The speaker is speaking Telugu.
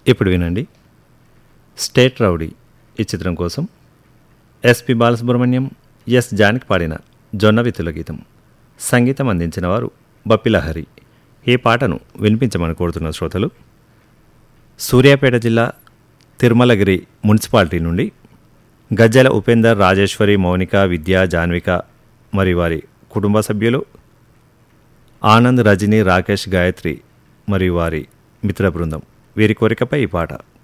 ఇప్పుడు వినండి స్టేట్ రౌడీ ఈ చిత్రం కోసం ఎస్పి బాలసుబ్రహ్మణ్యం ఎస్ జానకి పాడిన జొన్న విత్తుల గీతం సంగీతం అందించిన వారు బప్పిలహరి ఈ పాటను వినిపించమని కోరుతున్న శ్రోతలు సూర్యాపేట జిల్లా తిరుమలగిరి మున్సిపాలిటీ నుండి గజ్జల ఉపేందర్ రాజేశ్వరి మౌనిక విద్య జాన్విక మరియు వారి కుటుంబ సభ్యులు ఆనంద్ రజని రాకేష్ గాయత్రి మరియు వారి మిత్ర బృందం వీరి కోరికపై ఈ పాట